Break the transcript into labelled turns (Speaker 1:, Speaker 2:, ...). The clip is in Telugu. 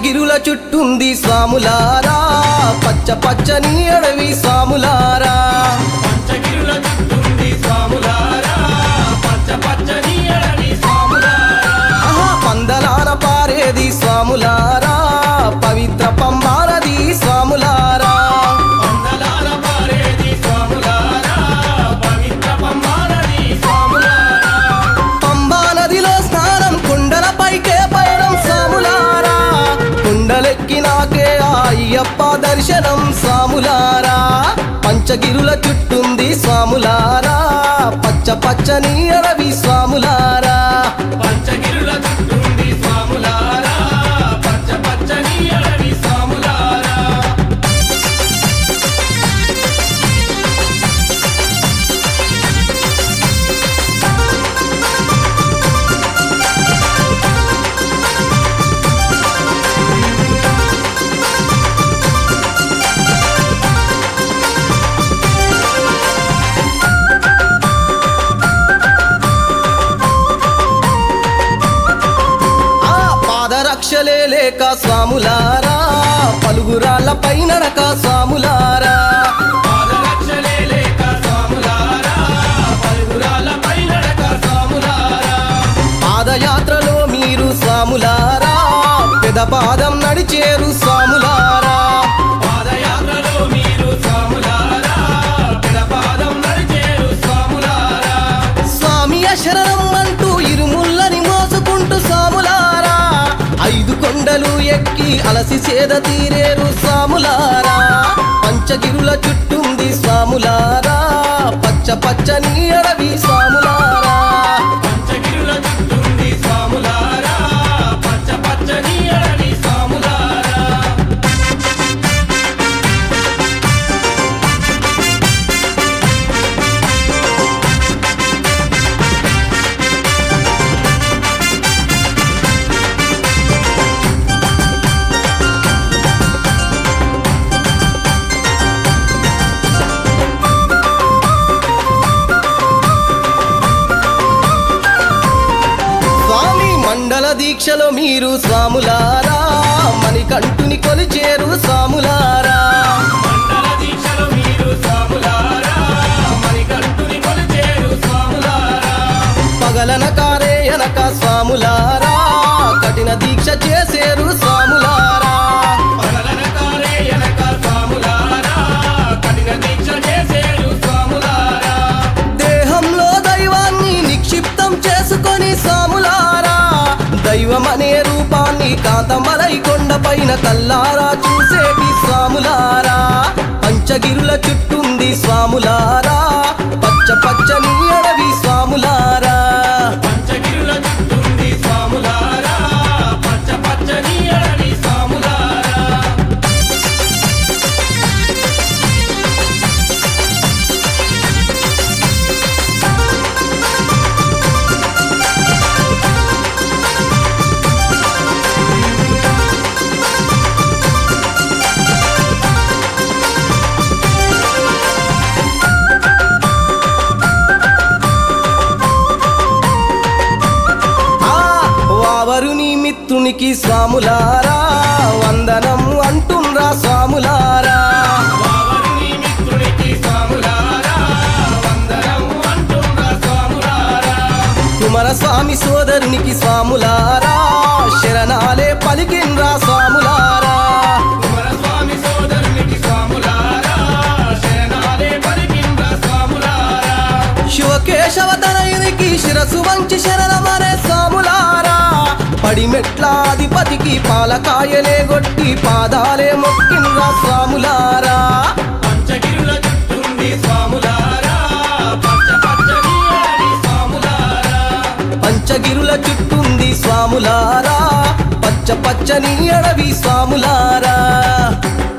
Speaker 1: పంచగిరుల చుట్టుంది స్వాములారా పచ్చ పచ్చని అడవి స్వాములారా
Speaker 2: పంచగిరుల చుట్టుంది స్వాములారా పచ్చ పచ్చని అడవి స్వాములారా
Speaker 1: ఆహా, పందలాన పారేది స్వాములారా పవిత్ర పంబారది స్వాములారా
Speaker 2: పందలాల పారేది స్వాములారా పవిత్ర పంబానది స్వాములారా
Speaker 1: పంబా నదిలో స్నానం కుండలపైకే పయనం స్వాములారా కుండలెక్కినాకే ఆ అయ్యప్ప దర్శనం స్వాములారా పంచగిరుల చుట్టుంది స్వాములారా పచ్చ పచ్చని అడవి స్వాములారా
Speaker 2: పంచగిరుల చుట్టుంది స్వాములారా పచ్చ పచ్చని అడవి స్వాములారా
Speaker 1: ఆ పాదరక్షలే లేక స్వాములారా పలుగురాళ్ళ పైనడక స్వాములారా
Speaker 2: పాదరక్షలే లేక స్వాములారా పలుగురాల పైనడక స్వాములారా
Speaker 1: పాదయాత్రలో మీరు స్వాములారా పెద పాదం నడిచేరు స్వాములారా
Speaker 2: పాదయాత్రలో మీరు స్వాములారా పిడపాదం నడిచేరు స్వాములారా
Speaker 1: స్వామి శరణం అంటూ ఇరుముల్లని మోసుకుంటూ స్వాములారా ఐదు కొండలు ఎక్కి అలసి సేద తీరేరు స్వాములారా పంచగిరుల చుట్టుంది స్వాములారా పచ్చ పచ్చని అడవి స్వాములారా
Speaker 2: పంచగిరుల చుట్టుంది స్వాములారా పచ్చ పచ్చని అడవి స్వాములారా
Speaker 1: స్వామి మండల దీక్షలో మీరు స్వాములారా మణికంఠుని కొలిచేరు స్వాములారా
Speaker 2: మండల దీక్షలో మీరు స్వాములారా మణికంఠుని కొలిచేరు స్వాములారా
Speaker 1: పగలన కారే ఎనక స్వాములారా కఠిన దీక్ష చేసేరు స్వాములారా
Speaker 2: పగలనకారే ఎనక స్వాములారా కఠిన దీక్ష చేసేరు స్వాములారా
Speaker 1: దేహంలో దైవాన్ని నిక్షిప్తం చేసుకొని స్వాములారా దైవమనే రూపాన్ని కాంతమలై కొండపైన కల్లారా చూసేటి స్వాములారా పంచగిరుల చుట్టుంది స్వాములారా పచ్చ పచ్చని అడవి స్వాములారా
Speaker 2: పంచగిరుల చుట్టుంది స్వాములారా పచ్చ పచ్చని అడవి స్వాములారా
Speaker 1: ఆ వావరుని మిత్రునికి స్వాములారా వందనం అంటుండ్రా స్వాములారా
Speaker 2: వావరుని మిత్రునికి స్వాములారా వందనం అంటున్న స్వాములారా
Speaker 1: కుమారస్వామి సోదరునికి స్వాములారా శరణాలే పలికిండ్రా స్వాములారా
Speaker 2: కుమారస్వామి సోదరునికి స్వాములారా శరణాలే పలికింద స్వాములారా
Speaker 1: శివకేశవ తనయునికి శిరసు వంచి శరణమనే స్వాములారా పడిమెట్లాధిపతికి పాలకాయలే గొట్టి పాదాలే మొక్కిండ్రా స్వాములారా
Speaker 2: పంచగిరుల చుట్టుంది స్వాములారా పచ్చ పచ్చని అడవి స్వాములారా
Speaker 1: పంచగిరుల చుట్టుంది స్వాములారా పచ్చ పచ్చని అడవి స్వాములారా